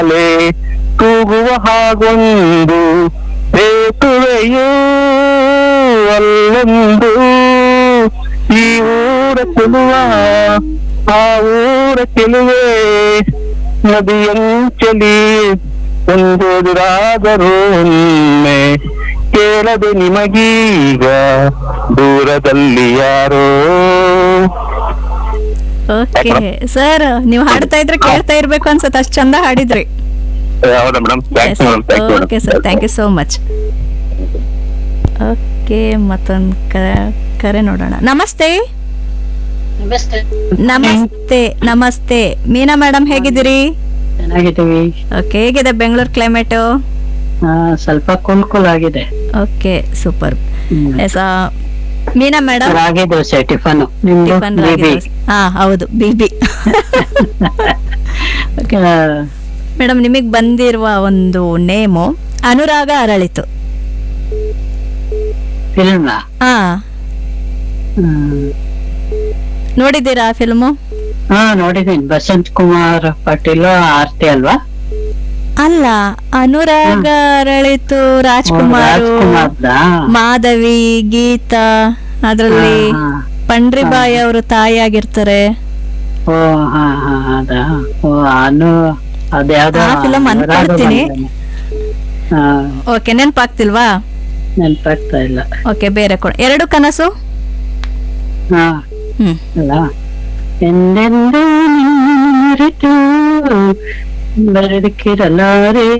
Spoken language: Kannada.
ಅಲೆ ತೂಗುವ ಹಾಗೊಂದು ಸೇತುವೆಯೂ ಅಲ್ಲೊಂದು ಈ ಊರ ಚೆಲುವ ಆ ಊರ ಚೆಲುವೆ ನದಿಯಂಚಲಿ ಒಂದೆದುರಾದರೂ ಒಮ್ಮೆ ಕೇಳದೆ ನಿಮಗೀಗ ದೂರದಲ್ಲಿ ಯಾರೋ ಓಕೆ ಸರ್ ನೀವು ಹಾಡ್ತಾ ಇದ್ರೆ ಕೇಳ್ತಾ ಇರ್ಬೇಕು ಅನ್ಸುತ್ತೆ ಅಷ್ಟ್ ಚಂದ ಹಾಡಿದ್ರಿ ಹೌದಾ madam thanks madam thank okay sir thank you so much okay ಮತ್ತೊಂದು ಕರೆ ನೋಡೋಣ ನಮಸ್ತೆ ನಮಸ್ತೆ ನಮಸ್ತೆ ನಮಸ್ತೆ ಮೀನಾ ಮೇಡಮ್ ಹೇಗಿದ್ದೀರಿ ಚೆನ್ನಾಗಿದ್ದೀವಿ ಓಕೆ ಹೇಗಿದೆ ಬೆಂಗಳೂರು ಕ್ಲೈಮೇಟು ಆ, ಸ್ವಲ್ಪ ಕೂಲ್ ಕೂಲ್ ಆಗಿದೆ ಓಕೆ ಸೂಪರ್ ಹ್ಮ್. ಎಸ್ ಮೀನಾ ಮೇಡಮ್ ರಾಗಿ ದೋಸೆ ಟಿಫನ್ ನಿಮ್ದು ಟಿಫನ್ ರಾಗಿ ಬಿಬಿ. ದೋಸೆ. ಹಾ ಹೌದು ಬಿಬಿ ಆ, ಮೇಡಮ್ ನಿಮಗೆ ಬಂದಿರುವ ಒಂದು ನೇಮು ಅನುರಾಗ ಅರಳಿತು ಫಿಲ್ಮ್ ಹಾ ಹ್ಮ್. ನೋಡಿದ್ದೀರಾ ಆ ಫಿಲ್ಮು ಹಾ ನೋಡಿದೀನಿ ಬಸಂತ್ ಕುಮಾರ್ ಪಾಟೀಲ್ ಆರ್ತಿ ಅಲ್ವಾ ಅಲ್ಲ ಅನುರಾಗ ಅರಳಿತು ರಾಜ್ಕುಮಾರ್ ರಾಜ್ಕುಮಾರ್ದ ಮಾಧವಿ ಗೀತಾ ಅದ್ರಲ್ಲಿ ಹಾ, ಹಾ. ಪಂಡ್ರಿಬಾಯಿ ಅವರು ತಾಯಿಯಾಗಿರ್ತಾರೆ ಓ ಹಾ ಹಾ ಅದ ಓ ಅನು ಅದ್ಯಾವ್ದೋ ಆ film ಅನ್ಕೊಳ್ತೀನಿ. ಹಾ ಓಕೆ ನೆನ್ಪಾಗ್ತಿಲ್ವಾ ನೆನ್ಪಾಗ್ತಾ ಇಲ್ಲ ಓಕೆ ಬೇರೆ ಕೊಡ ಎರಡು ಕನಸು ಹಾ ಹ್ಮ್ ಅಲ್ಲ ಎಂದೆಂದೂ ನಿನ್ನ ಮರೆತು ಬರದಕ್ಕಿರಲಾರೆ